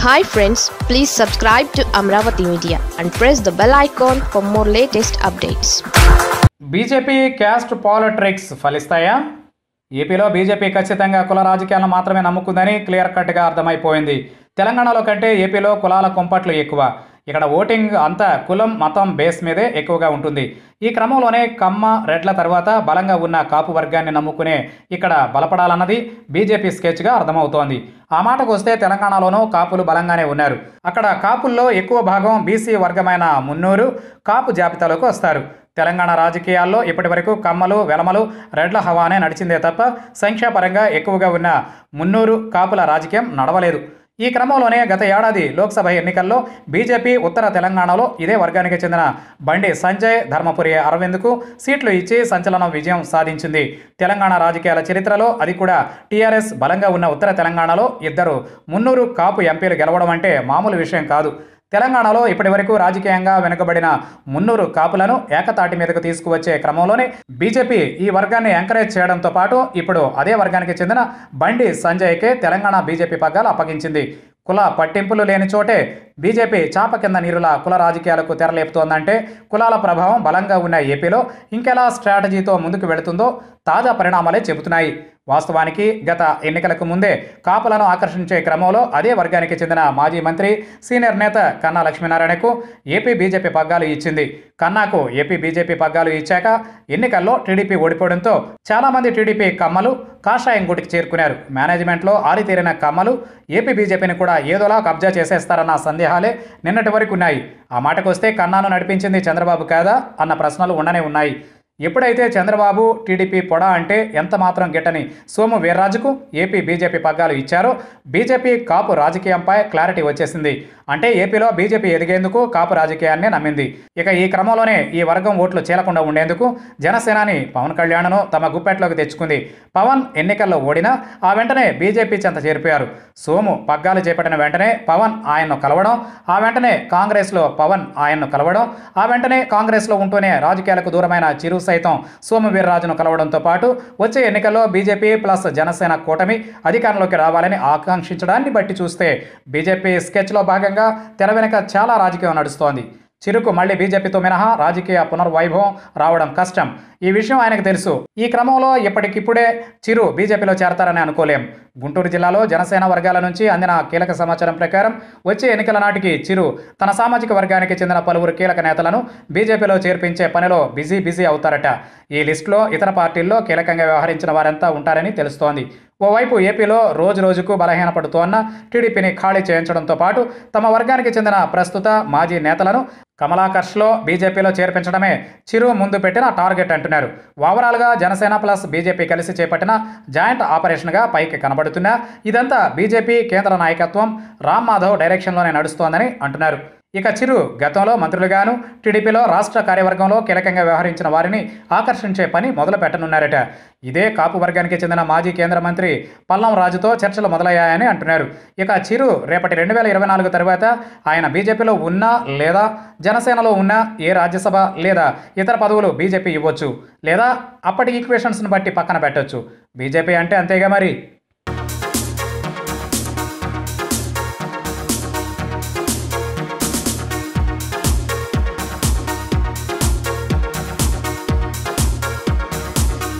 hi friends please subscribe to Amaravati media and press the bell icon for more latest updates BJP caste politricks ఫలిస్తాయా ఏపీలో BJP ఖచ్చితంగా కుల రాజకీయాలను మాత్రమే నమ్ముకుందని clear కట్గా అర్థమైపోయింది తెలంగాణలో కంటే ఏపీలో కులాల కుంపట్లు ఎక్కువ ఇక్కడ ఓటింగ్ అంతా కులం మతం బేస్ మీదే ఎక్కువగా ఉంటుంది ఈ క్రమంలోనే కమ్మ రెడ్ల తర్వాత బలంగా ఉన్న కాపు వర్గాన్ని నమ్ముకునే ఇక్కడ బలపడాలన్నది బీజేపీ స్కెచ్గా అర్థమవుతోంది ఆ మాటకు వస్తే తెలంగాణలోనూ కాపులు బలంగానే ఉన్నారు అక్కడ కాపుల్లో ఎక్కువ భాగం బీసీ వర్గమైన మున్నూరు కాపు జాబితాలోకి వస్తారు తెలంగాణ రాజకీయాల్లో ఇప్పటివరకు కమ్మలు వెలమలు రెడ్ల హవానే నడిచిందే తప్ప సంఖ్యాపరంగా ఎక్కువగా ఉన్న మున్నూరు కాపుల రాజకీయం నడవలేదు ఈ క్రమంలోనే గత ఏడాది లోక్సభ ఎన్నికల్లో బీజేపీ ఉత్తర తెలంగాణలో ఇదే వర్గానికి చెందిన బండి సంజయ్ ధర్మపురి అరవింద్కు సీట్లు ఇచ్చి సంచలనం విజయం సాధించింది తెలంగాణ రాజకీయాల చరిత్రలో అది కూడా టీఆర్ఎస్ బలంగా ఉన్న ఉత్తర తెలంగాణలో ఇద్దరు మున్నూరు కాపు ఎంపీలు గెలవడం అంటే మామూలు విషయం కాదు తెలంగాణలో ఇప్పటివరకు రాజకీయంగా వెనుకబడిన మున్నూరు కాపులను ఏకతాటి మీదకు తీసుకువచ్చే క్రమంలోనే బీజేపీ ఈ వర్గాన్ని ఎంకరేజ్ చేయడంతో పాటు ఇప్పుడు అదే వర్గానికి చెందిన బండి సంజయ్కే తెలంగాణ బీజేపీ పగ్గాలు అప్పగించింది కుల పట్టింపులు లేని చోటే బీజేపీ చాప కింద నీరుల కుల రాజకీయాలకు తెరలేపుతోందంటే కులాల ప్రభావం బలంగా ఉన్న ఏపీలో ఇంకెలా స్ట్రాటజీతో ముందుకు వెళుతుందో తాజా పరిణామాలే చెబుతున్నాయి వాస్తవానికి గత ఎన్నికలకు ముందే కాపులను ఆకర్షించే క్రమంలో అదే వర్గానికి చెందిన మాజీ మంత్రి సీనియర్ నేత కన్నా లక్ష్మీనారాయణకు ఏపీ బీజేపీ పగ్గాలు ఇచ్చింది కన్నాకు ఏపీ బీజేపీ పగ్గాలు ఇచ్చాక ఎన్నికల్లో టీడీపీ ఓడిపోవడంతో చాలామంది టీడీపీ కమ్మలు కాషాయం గుటికి చేరుకున్నారు మేనేజ్మెంట్లో ఆరితేరిన కమ్మలు ఏపీ బీజేపీని కూడా ఏదోలా కబ్జా చేసేస్తారన్న సందేహాలే నిన్నటి వరకు ఉన్నాయి ఆ మాటకు వస్తే కన్నాను నడిపించింది చంద్రబాబు కాదా అన్న ప్రశ్నలు ఉండనే ఉన్నాయి ఎప్పుడైతే చంద్రబాబు టీడీపీ పొడ అంటే ఎంత మాత్రం గిట్టని సోము వీర్రాజుకు ఏపీ బీజేపీ పగ్గాలు ఇచ్చారో బీజేపీ కాపు రాజకీయంపై క్లారిటీ వచ్చేసింది అంటే ఏపీలో బీజేపీ ఎదిగేందుకు కాపు రాజకీయాన్ని నమ్మింది ఇక ఈ క్రమంలోనే ఈ వర్గం ఓట్లు చీలకుండా ఉండేందుకు జనసేనాని పవన్ కళ్యాణ్ను తమ గుప్పెట్లోకి తెచ్చుకుంది పవన్ ఎన్నికల్లో ఓడినా ఆ వెంటనే బీజేపీ చెంత చేరిపోయారు సోము పగ్గాలు చేపట్టిన వెంటనే పవన్ ఆయన్ను కలవడం ఆ వెంటనే కాంగ్రెస్లో పవన్ ఆయన్ను కలవడం ఆ వెంటనే కాంగ్రెస్లో ఉంటూనే రాజకీయాలకు దూరమైన చిరు సైతం సోము వీర్రాజును కలవడంతో పాటు వచ్చే ఎన్నికల్లో బీజేపీ ప్లస్ జనసేన కూటమి అధికారంలోకి రావాలని ఆకాంక్షించడాన్ని బట్టి చూస్తే బీజేపీ స్కెచ్లో భాగంగా తెర వెనుక చాలా రాజకీయం నడుస్తోంది చిరుకు మళ్ళీ బీజేపీతో మినహా రాజకీయ పునర్వైభవం రావడం కష్టం ఈ విషయం ఆయనకు తెలుసు ఈ క్రమంలో ఇప్పటికిప్పుడే చిరు బీజేపీలో చేరతారని అనుకోలేం గుంటూరు జిల్లాలో జనసేన వర్గాల నుంచి అందిన కీలక సమాచారం ప్రకారం వచ్చే ఎన్నికల నాటికి చిరు తన సామాజిక వర్గానికి చెందిన పలువురు కీలక నేతలను బీజేపీలో చేర్పించే పనిలో బిజీ బిజీ అవుతారట ఈ లిస్టులో ఇతర పార్టీల్లో కీలకంగా వ్యవహరించిన వారంతా ఉంటారని తెలుస్తోంది ఓవైపు ఏపీలో రోజు రోజుకు బలహీనపడుతోన్న టీడీపీని ఖాళీ చేయించడంతో పాటు తమ వర్గానికి చెందిన ప్రస్తుత మాజీ నేతలను కమలాకర్ష్లో బీజేపీలో చేర్పించడమే చిరు ముందు పెట్టిన టార్గెట్ అంటున్నారు ఓవరాల్గా జనసేన ప్లస్ బీజేపీ కలిసి చేపట్టిన జాయింట్ ఆపరేషన్గా పైకి కనబడుతున్నా ఇదంతా బీజేపీ కేంద్ర నాయకత్వం రామ్ మాధవ్ డైరెక్షన్లోనే నడుస్తోందని అంటున్నారు ఇక చిరు గతంలో మంత్రులుగాను టీడీపీలో రాష్ట్ర కార్యవర్గంలో కీలకంగా వ్యవహరించిన వారిని ఆకర్షించే పని మొదలు పెట్టనున్నారట ఇదే కాపు వర్గానికి చెందిన మాజీ కేంద్ర మంత్రి పల్లం రాజుతో చర్చలు మొదలయ్యాయని అంటున్నారు ఇక చిరు రేపటి రెండు వేల ఇరవై నాలుగు తర్వాత ఆయన బీజేపీలో ఉన్నా లేదా జనసేనలో ఉన్నా ఏ రాజ్యసభ లేదా ఇతర పదవులు బీజేపీ ఇవ్వచ్చు లేదా అప్పటి ఈక్వేషన్స్ను బట్టి పక్కన పెట్టొచ్చు బీజేపీ అంటే అంతేగా మరి